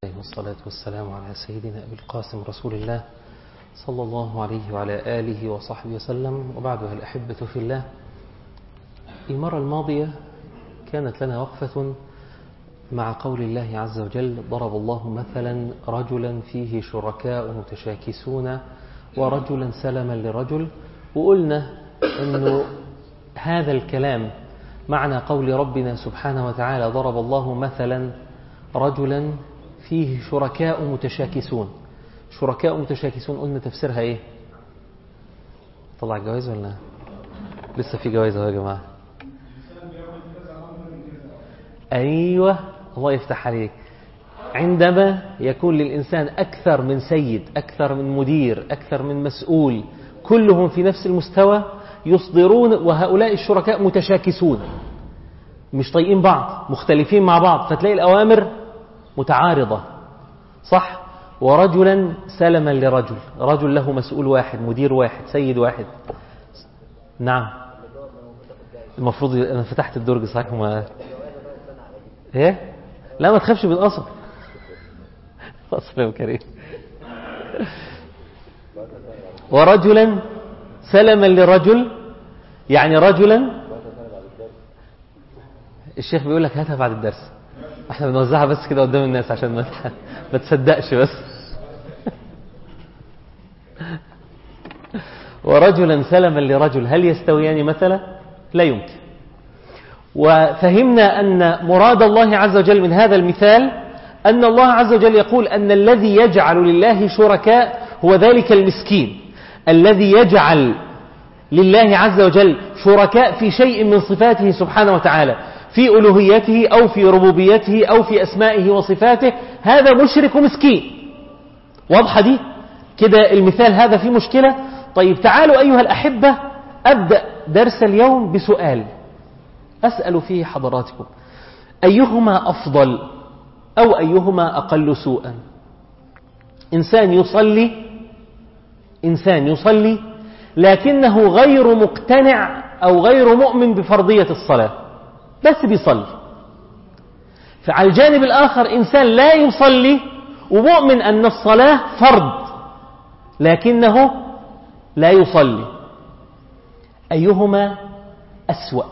والصلاة والسلام على سيدنا أبي القاسم رسول الله صلى الله عليه وعلى آله وصحبه وسلم وبعدها الأحبة في الله المرة الماضية كانت لنا وقفة مع قول الله عز وجل ضرب الله مثلا رجلا فيه شركاء متشاكسون ورجلا سلما لرجل وقلنا أنه هذا الكلام معنى قول ربنا سبحانه وتعالى ضرب الله مثلا رجلا فيه شركاء متشاكسون شركاء متشاكسون قلنا تفسيرها ايه طلع الجواز ولا لسه في جواز اهو يا جماعه ايوه الله يفتح عليك عندما يكون للإنسان أكثر من سيد أكثر من مدير أكثر من مسؤول كلهم في نفس المستوى يصدرون وهؤلاء الشركاء متشاكسون مش طايقين بعض مختلفين مع بعض فتلاقي الأوامر متعارضة صح ورجلا سلما لرجل رجل له مسؤول واحد مدير واحد سيد واحد نعم المفروض أنا فتحت الدرج صحيح ما ايه لا ما تخافش من أصل أصل يا كريم ورجلا سلما لرجل يعني رجلا الشيخ بيقول لك هاتها بعد الدرس احنا بنوزعها بس كده قدام الناس عشان ما ما تصدقش بس ورجلا سلما لرجل هل يستويان مثلا لا يمكن وفهمنا أن مراد الله عز وجل من هذا المثال أن الله عز وجل يقول أن الذي يجعل لله شركاء هو ذلك المسكين الذي يجعل لله عز وجل شركاء في شيء من صفاته سبحانه وتعالى في ألوهيته أو في ربوبيته أو في أسمائه وصفاته هذا مشرك مسكين واضحة دي كده المثال هذا فيه مشكلة طيب تعالوا أيها الأحبة أبدأ درس اليوم بسؤال أسأل فيه حضراتكم أيهما أفضل أو أيهما أقل سوءا إنسان يصلي إنسان يصلي لكنه غير مقتنع أو غير مؤمن بفرضية الصلاة بس بيصلي فعلى الجانب الآخر إنسان لا يصلي ومؤمن أن الصلاة فرض لكنه لا يصلي أيهما أسوأ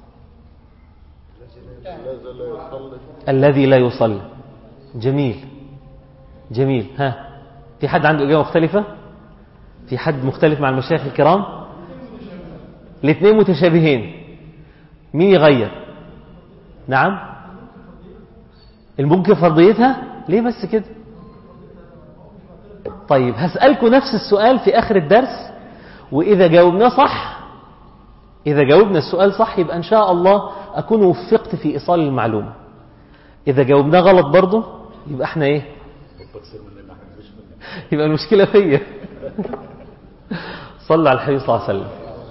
الذي لا يصلي جميل جميل ها في حد عنده إجابة مختلفة في حد مختلف مع المشايخ الكرام الاثنين متشابهين مين يغير نعم الممكن فرضيتها ليه بس كده طيب هسألكم نفس السؤال في آخر الدرس وإذا جاوبنا صح إذا جاوبنا السؤال صح يبقى إن شاء الله أكون وفقت في إيصال المعلومة إذا جاوبنا غلط برضه يبقى احنا إيه يبقى المشكلة فيا صلى على الحبيب صلى الله عليه وسلم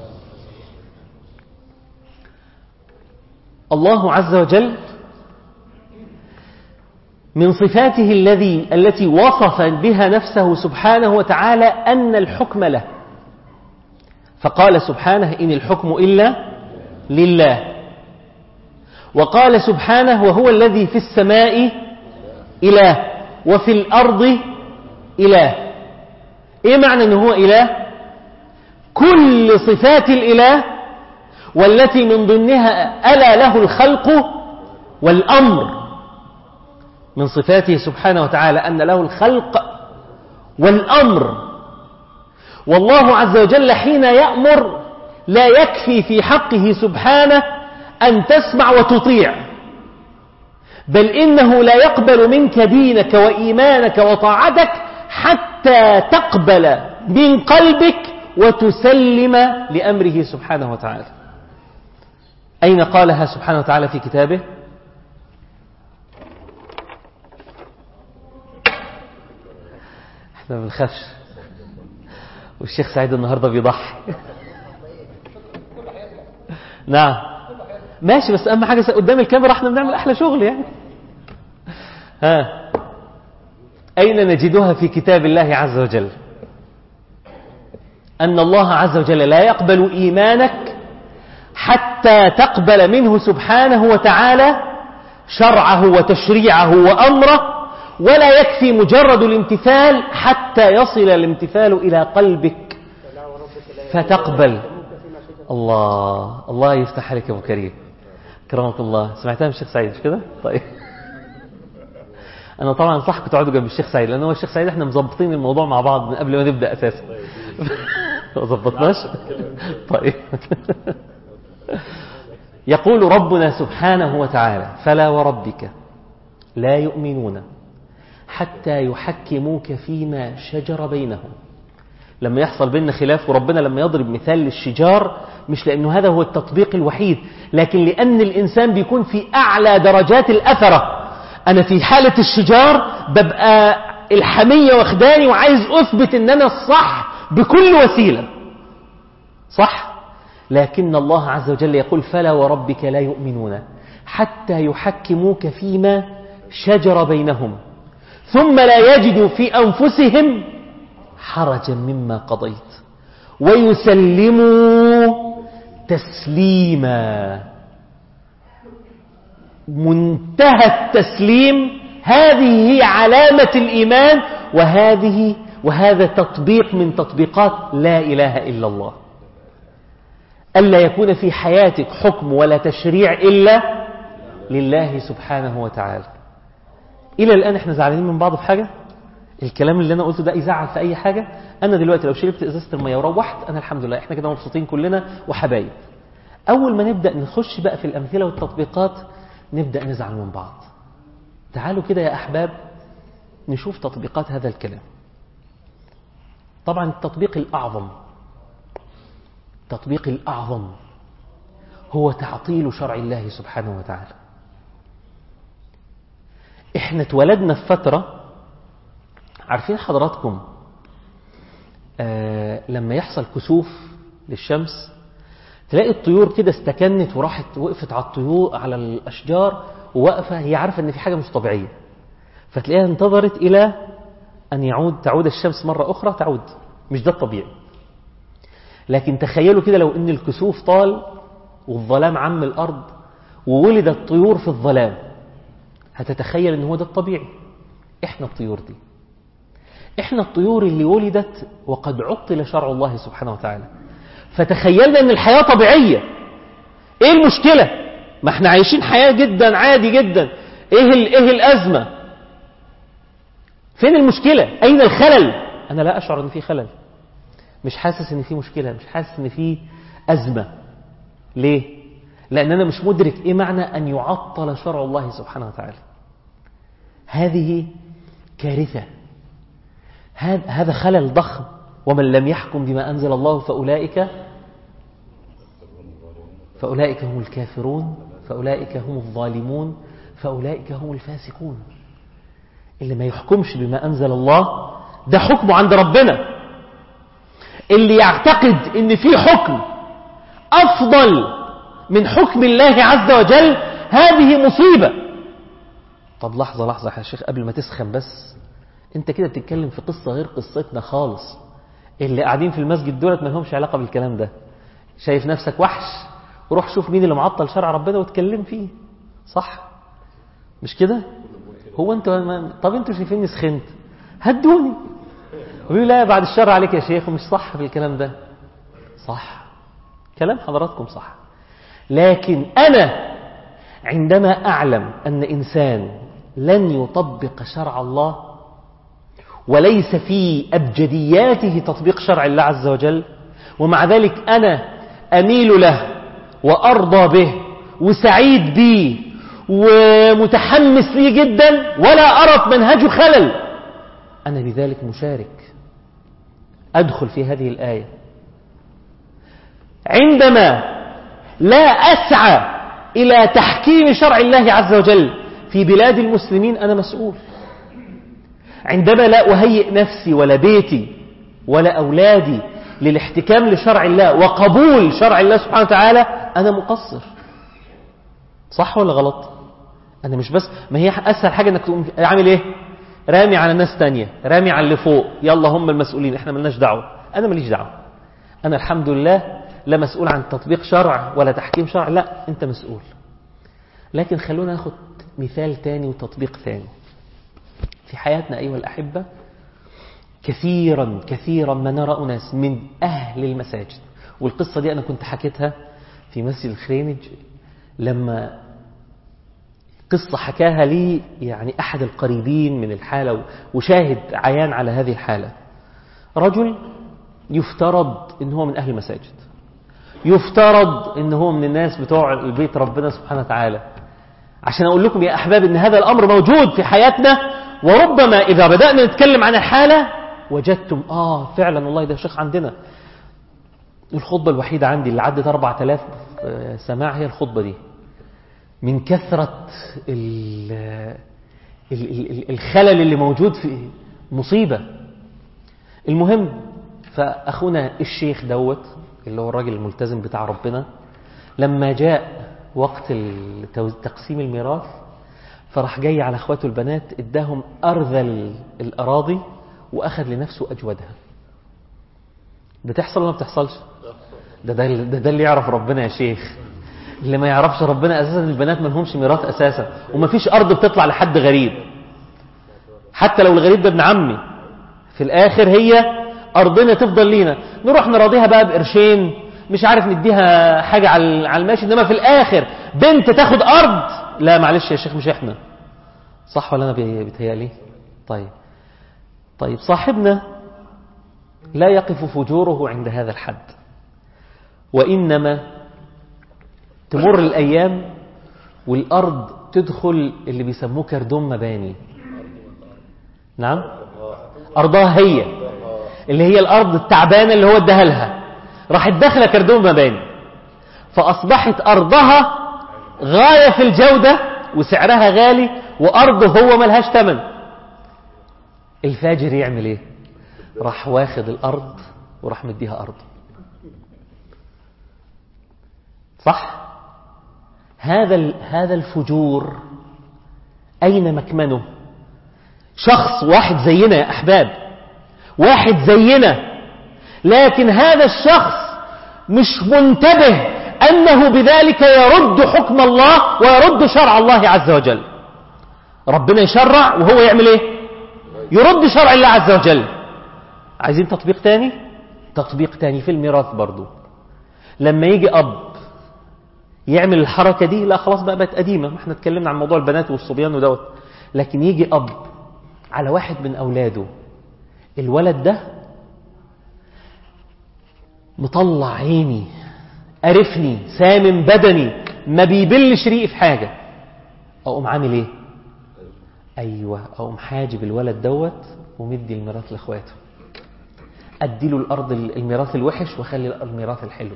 الله عز وجل من صفاته الذي التي وصف بها نفسه سبحانه وتعالى أن الحكم له فقال سبحانه إن الحكم إلا لله وقال سبحانه وهو الذي في السماء إله وفي الأرض إله إيه معنى أنه هو إله كل صفات الإله والتي من ضمنها ألا له الخلق والأمر من صفاته سبحانه وتعالى أن له الخلق والأمر والله عز وجل حين يأمر لا يكفي في حقه سبحانه أن تسمع وتطيع بل إنه لا يقبل منك دينك وإيمانك وطاعتك حتى تقبل من قلبك وتسلم لأمره سبحانه وتعالى أين قالها سبحانه وتعالى في كتابه احنا ما بنخافش والشيخ سعيد النهارده بيضحي نعم ماشي بس اهم حاجه قدام الكاميرا احنا بنعمل احلى شغل يعني ها اين نجدها في كتاب الله عز وجل ان الله عز وجل لا يقبل ايمانك حتى تقبل منه سبحانه وتعالى شرعه وتشريعه وامره ولا يكفي مجرد الامتثال حتى يصل الامتثال إلى قلبك فتقبل الله الله يفتح عليك يا أبو كريم كرمك الله سمعتها من الشيخ سعيد مش كده طيب أنا طبعا صح كنت أقعد جنب الشيخ سعيد لأن هو الشيخ سعيد احنا مظبطين الموضوع مع بعض من قبل ما نبدأ أساسا ما ظبطناش طيب يقول ربنا سبحانه وتعالى فلا وربك لا يؤمنون حتى يحكموك فيما شجر بينهم لما يحصل بيننا خلاف وربنا لما يضرب مثال للشجار مش لأنه هذا هو التطبيق الوحيد لكن لأن الإنسان بيكون في أعلى درجات الأثرة أنا في حالة الشجار ببقى الحمية واخداني وعايز أثبت أن أنا الصح بكل وسيلة صح؟ لكن الله عز وجل يقول فلا وربك لا يؤمنون حتى يحكموك فيما شجر بينهم ثم لا يجدوا في أنفسهم حرجا مما قضيت ويسلموا تسليما منتهى التسليم هذه هي علامة الإيمان وهذه وهذا تطبيق من تطبيقات لا إله إلا الله ألا يكون في حياتك حكم ولا تشريع إلا لله سبحانه وتعالى إلى الآن احنا زعلانين من بعض في حاجة الكلام اللي أنا قلته ده يزعل في أي حاجة أنا دلوقتي لو شربت إزازة المية وروحت أنا الحمد لله احنا كده مبسوطين كلنا وحبايب أول ما نبدأ نخش بقى في الأمثلة والتطبيقات نبدأ نزعل من بعض تعالوا كده يا أحباب نشوف تطبيقات هذا الكلام طبعا التطبيق الأعظم التطبيق الأعظم هو تعطيل شرع الله سبحانه وتعالى احنا اتولدنا في فترة عارفين حضراتكم آه لما يحصل كسوف للشمس تلاقي الطيور كده استكنت وراحت وقفت على الطيور على الأشجار وواقفة هي عارفة ان في حاجة مش طبيعية فتلاقيها انتظرت إلى أن يعود تعود الشمس مرة أخرى تعود مش ده الطبيعي لكن تخيلوا كده لو ان الكسوف طال والظلام عم الأرض وولد الطيور في الظلام هتتخيل ان هو ده الطبيعي احنا الطيور دي احنا الطيور اللي ولدت وقد عطل شرع الله سبحانه وتعالى فتخيلنا ان الحياة طبيعية ايه المشكلة ما احنا عايشين حياة جدا عادي جدا ايه, ايه الازمة فين المشكلة اين الخلل انا لا اشعر ان في خلل مش حاسس ان في مشكلة مش حاسس ان في ازمة ليه لان انا مش مدرك ايه معنى ان يعطل شرع الله سبحانه وتعالى هذه كارثة هذا خلل ضخم ومن لم يحكم بما أنزل الله فأولئك فأولئك هم الكافرون فأولئك هم الظالمون فأولئك هم الفاسقون اللي ما يحكمش بما أنزل الله ده حكمه عند ربنا اللي يعتقد ان في حكم أفضل من حكم الله عز وجل هذه مصيبة طب لحظة لحظة يا شيخ قبل ما تسخن بس انت كده بتتكلم في قصة غير قصتنا خالص اللي قاعدين في المسجد دولت ما لهمش علاقة بالكلام ده شايف نفسك وحش وروح شوف مين اللي معطل شرع ربنا واتكلم فيه صح مش كده هو انت ما... طب انتوا شايفيني سخنت هدوني ويقول لا بعد الشر عليك يا شيخ ومش صح في الكلام ده صح كلام حضراتكم صح لكن أنا عندما أعلم أن إنسان لن يطبق شرع الله وليس في أبجدياته تطبيق شرع الله عز وجل ومع ذلك أنا أميل له وأرضى به وسعيد به ومتحمس ليه جدا ولا أرى في منهجه خلل أنا بذلك مشارك أدخل في هذه الآية عندما لا أسعى إلى تحكيم شرع الله عز وجل في بلاد المسلمين أنا مسؤول عندما لا أهيئ نفسي ولا بيتي ولا أولادي للاحتكام لشرع الله وقبول شرع الله سبحانه وتعالى أنا مقصر صح ولا غلط أنا مش بس ما هي أسهل حاجة أنك تقوم عامل إيه رامي على ناس تانية رامي على اللي فوق يلا هم المسؤولين احنا ملناش دعوة أنا ماليش دعوة أنا الحمد لله لا مسؤول عن تطبيق شرع ولا تحكيم شرع لا أنت مسؤول لكن خلونا ناخد مثال تاني وتطبيق ثاني في حياتنا أيها الأحبة كثيرا كثيرا ما نرى أناس من أهل المساجد والقصة دي أنا كنت حكيتها في مسجد الخرينج لما قصة حكاها لي يعني أحد القريبين من الحالة وشاهد عيان على هذه الحالة رجل يفترض ان هو من أهل المساجد يفترض ان هو من الناس بتوع البيت ربنا سبحانه وتعالى عشان أقول لكم يا أحباب ان هذا الأمر موجود في حياتنا وربما إذا بدأنا نتكلم عن الحالة وجدتم آه فعلا والله ده شيخ عندنا الخطبة الوحيدة عندي اللي عدت 4000 سماع هي الخطبة دي من كثرة الخلل اللي موجود في مصيبة المهم فأخونا الشيخ دوت اللي هو الراجل الملتزم بتاع ربنا لما جاء وقت تقسيم الميراث فراح جاي على اخواته البنات اداهم أرذل الأراضي وأخذ لنفسه أجودها بتحصل ولا ما بتحصلش ده ده, ده, ده اللي يعرف ربنا يا شيخ اللي ما يعرفش ربنا أساسا البنات ما لهمش ميراث أساسا وما فيش أرض بتطلع لحد غريب حتى لو الغريب ده ابن عمي في الآخر هي أرضنا تفضل لينا نروح نراضيها بقى بقرشين مش عارف نديها حاجة على الماشي إنما في الآخر بنت تاخد أرض لا معلش يا شيخ مش إحنا صح ولا أنا بيتهيألي طيب طيب صاحبنا لا يقف فجوره عند هذا الحد وإنما تمر الأيام والأرض تدخل اللي بيسموه كردون مباني نعم أرضها هي اللي هي الأرض التعبانة اللي هو اداها لها راحت داخله كردون مباني فأصبحت أرضها غاية في الجودة وسعرها غالي وأرضه هو ملهاش تمن الفاجر يعمل ايه راح واخد الأرض وراح مديها أرض صح هذا هذا الفجور أين مكمنه شخص واحد زينا يا أحباب واحد زينا لكن هذا الشخص مش منتبه أنه بذلك يرد حكم الله ويرد شرع الله عز وجل ربنا يشرع وهو يعمل ايه يرد شرع الله عز وجل عايزين تطبيق تاني تطبيق تاني في الميراث برضو لما يجي أب يعمل الحركة دي لا خلاص بقى بقت قديمة ما احنا اتكلمنا عن موضوع البنات والصبيان ودوت لكن يجي أب على واحد من أولاده الولد ده مطلع عيني قرفني سامم بدني ما بيبلش ريقي في حاجة أقوم عامل ايه أيوة أقوم حاجب الولد دوت ومدي الميراث لإخواته أديله الأرض الميراث الوحش وأخلي الميراث الحلو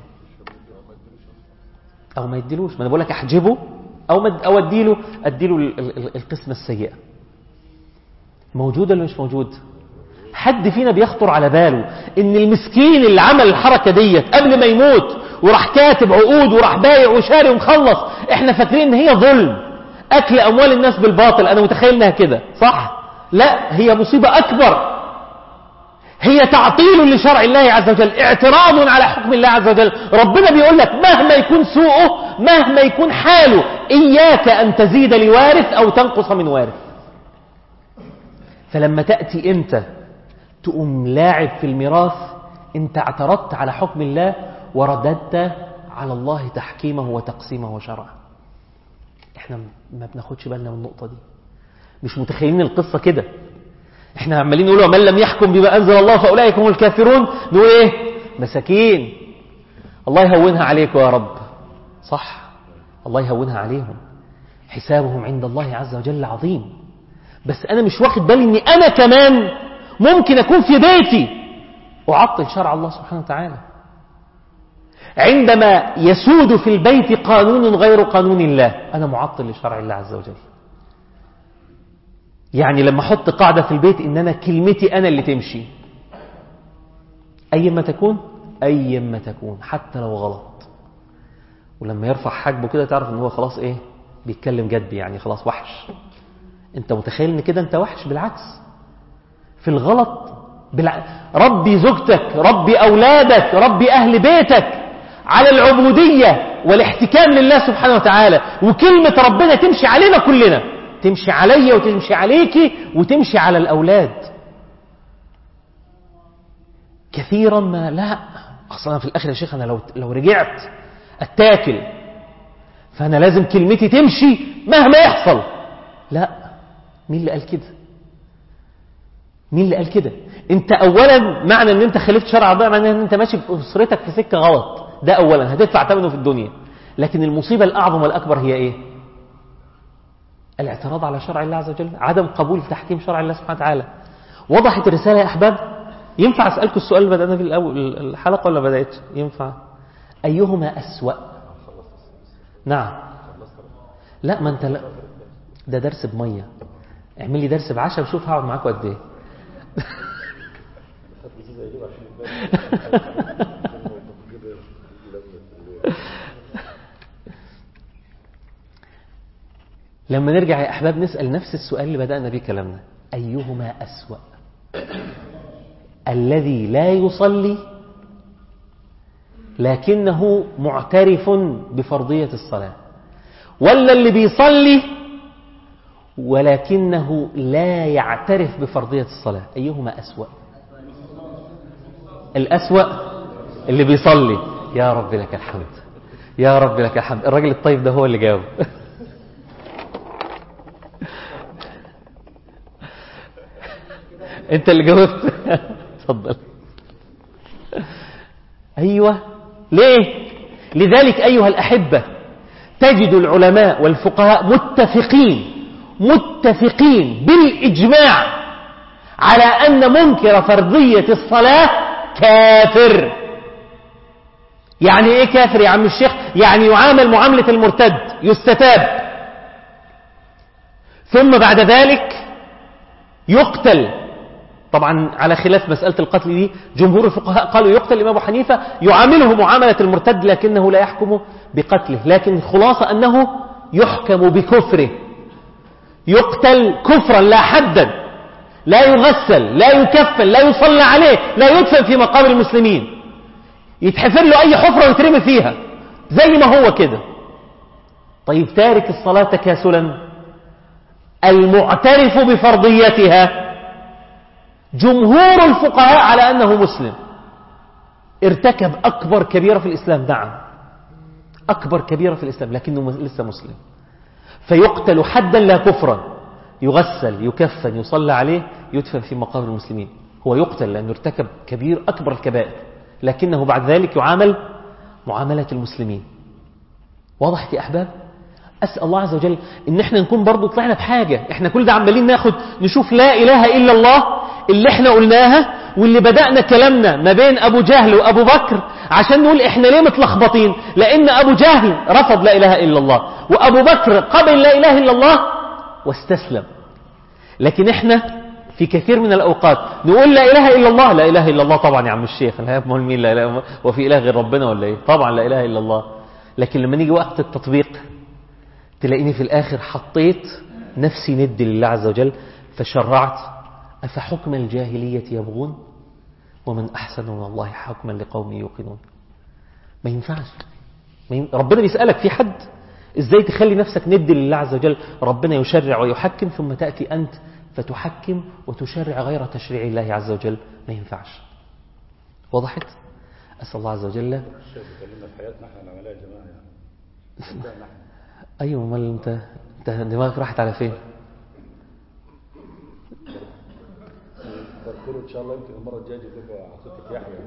أو ما يديلوش ما أنا بقول لك أحجبه أو مد أو أديله أديله القسمة السيئة موجود ولا مش موجود حد فينا بيخطر على باله ان المسكين اللي عمل الحركة ديت قبل ما يموت وراح كاتب عقود وراح بايع وشاري ومخلص احنا فاكرين ان هي ظلم اكل اموال الناس بالباطل انا متخيل انها كده صح لا هي مصيبة اكبر هي تعطيل لشرع الله عز وجل اعتراض على حكم الله عز وجل ربنا بيقول لك مهما يكون سوءه مهما يكون حاله إياك أن تزيد لوارث أو تنقص من وارث فلما تأتي أنت تقوم لاعب في الميراث أنت اعترضت على حكم الله ورددت على الله تحكيمه وتقسيمه وشرعه احنا ما بناخدش بالنا من النقطة دي مش متخيلين القصة كده احنا عمالين نقول ومن لم يحكم بما أنزل الله فأولئك هم الكافرون نقول ايه مساكين الله يهونها عليكم يا رب صح الله يهونها عليهم حسابهم عند الله عز وجل عظيم بس أنا مش واخد بالي أني أنا كمان ممكن أكون في بيتي أعطل شرع الله سبحانه وتعالى عندما يسود في البيت قانون غير قانون الله أنا معطل لشرع الله عز وجل يعني لما أحط قاعدة في البيت إن أنا كلمتي أنا اللي تمشي أيما تكون أيما تكون حتى لو غلط ولما يرفع حاجبه كده تعرف ان هو خلاص ايه بيتكلم جد يعني خلاص وحش انت متخيل ان كده انت وحش بالعكس في الغلط بالع... ربي زوجتك ربي أولادك ربي أهل بيتك على العبودية والاحتكام لله سبحانه وتعالى وكلمة ربنا تمشي علينا كلنا تمشي عليا وتمشي عليكي وتمشي على الأولاد كثيرا ما لا أصلا في الآخر يا شيخ أنا لو, لو رجعت أتاكل فأنا لازم كلمتي تمشي مهما يحصل لا مين اللي قال كده مين اللي قال كده انت اولا معنى ان انت خالفت شرع الله معنى ان انت ماشي باسرتك في سكه غلط ده اولا هتدفع ثمنه في الدنيا لكن المصيبه الاعظم والاكبر هي ايه الاعتراض على شرع الله عز وجل عدم قبول تحكيم شرع الله سبحانه وتعالى وضحت الرساله يا احباب ينفع اسالكم السؤال اللي بدانا في الاول الحلقه ولا بدات ينفع ايهما اسوا نعم لا ما انت لا ده درس بميه اعمل لي درس بعشاء وشوف هقعد معاكم قد ايه لما نرجع يا أحباب نسأل نفس السؤال اللي بدأنا به كلامنا أيهما أسوأ الذي لا يصلي لكنه معترف بفرضية الصلاة ولا اللي بيصلي ولكنه لا يعترف بفرضية الصلاة أيهما أسوأ الأسوأ اللي بيصلي يا رب لك الحمد يا رب لك الحمد الراجل الطيب ده هو اللي جاوب انت اللي جاوبت اتفضل ايوه ليه لذلك ايها الاحبه تجد العلماء والفقهاء متفقين متفقين بالاجماع على ان منكر فرضيه الصلاه كافر يعني ايه كافر يا عم الشيخ يعني يعامل معامله المرتد يستتاب ثم بعد ذلك يقتل طبعا على خلاف مسألة القتل دي جمهور الفقهاء قالوا يقتل الإمام أبو حنيفة يعامله معاملة المرتد لكنه لا يحكم بقتله لكن خلاصة أنه يحكم بكفره يقتل كفرا لا حدا لا يغسل لا يكفن لا يصلى عليه لا يدفن في مقام المسلمين يتحفر له أي حفرة ويترمي فيها زي ما هو كده طيب تارك الصلاة تكاسلا المعترف بفرضيتها جمهور الفقهاء على أنه مسلم ارتكب أكبر كبيرة في الإسلام نعم أكبر كبيرة في الإسلام لكنه لسه مسلم فيقتل حدا لا كفرا يغسل يكفن يصلى عليه يدفن في مقام المسلمين هو يقتل لأنه ارتكب كبير أكبر الكبائر لكنه بعد ذلك يعامل معاملة المسلمين واضح يا أحباب أسأل الله عز وجل إن احنا نكون برضو طلعنا بحاجة احنا كل ده عمالين ناخد نشوف لا إله إلا الله اللي احنا قلناها واللي بدأنا كلامنا ما بين أبو جهل وأبو بكر عشان نقول احنا ليه متلخبطين لأن أبو جهل رفض لا إله إلا الله وأبو بكر قبل لا إله إلا الله واستسلم لكن احنا في كثير من الأوقات نقول لا إله إلا الله لا إله إلا الله طبعا يا عم الشيخ لا يفهم مين لا إله وفي إله غير ربنا ولا إيه طبعا لا إله إلا الله لكن لما نيجي وقت التطبيق تلاقيني في الآخر حطيت نفسي ند لله عز وجل فشرعت أفحكم الجاهلية يبغون ومن أحسن من الله حكما لقوم يوقنون ما ينفعش ما ين... ربنا بيسألك في حد إزاي تخلي نفسك ند لله عز وجل ربنا يشرع ويحكم ثم تأتي أنت فتحكم وتشرع غير تشريع الله عز وجل ما ينفعش وضحت أسأل الله عز وجل الشيخ بيكلمنا في حياتنا احنا العمليه يا جماعه يعني صدقنا احنا أيوة امال أنت أنت دماغك راحت على فين تذكروا ان شاء الله يمكن المره الجايه اجيب لكم عقيده يحيى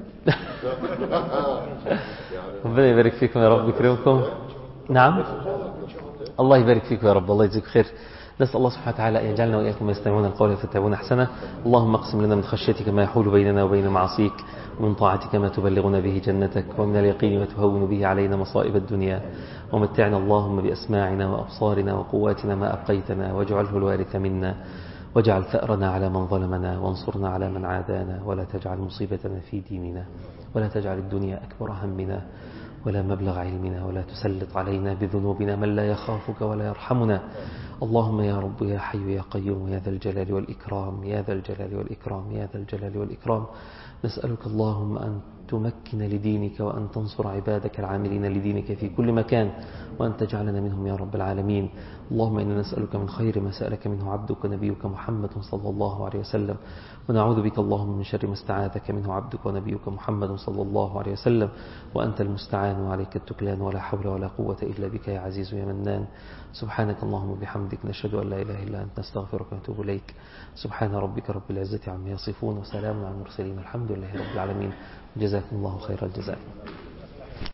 ربنا يبارك فيكم يا رب يكرمكم نعم الله يبارك فيكم يا رب الله يجزيك خير نسأل الله سبحانه وتعالى أن يجعلنا وإياكم يستمعون القول فيتبعون أحسنه اللهم اقسم لنا من خشيتك ما يحول بيننا وبين معصيك ومن طاعتك ما تبلغنا به جنتك ومن اليقين ما تهون به علينا مصائب الدنيا ومتعنا اللهم بأسماعنا وأبصارنا وقواتنا ما أبقيتنا واجعله الوارث منا واجعل ثأرنا على من ظلمنا وانصرنا على من عادانا ولا تجعل مصيبتنا في ديننا ولا تجعل الدنيا أكبر همنا ولا مبلغ علمنا ولا تسلط علينا بذنوبنا من لا يخافك ولا يرحمنا اللهم يا رب يا حي يا قيوم يا ذا الجلال والإكرام يا ذا الجلال والإكرام يا ذا الجلال والإكرام نسألك اللهم أن تمكن لدينك وأن تنصر عبادك العاملين لدينك في كل مكان وأن تجعلنا منهم يا رب العالمين اللهم إنا نسألك من خير ما سألك منه عبدك نبيك محمد صلى الله عليه وسلم ونعوذ بك اللهم من شر ما استعاذك منه عبدك ونبيك محمد صلى الله عليه وسلم وأنت المستعان وعليك التكلان ولا حول ولا قوة إلا بك يا عزيز يا منان سبحانك اللهم وبحمدك نشهد أن لا إله إلا أنت نستغفرك ونتوب إليك سبحان ربك رب العزة عما يصفون وسلام على المرسلين الحمد لله رب العالمين جزاكم الله خير الجزاء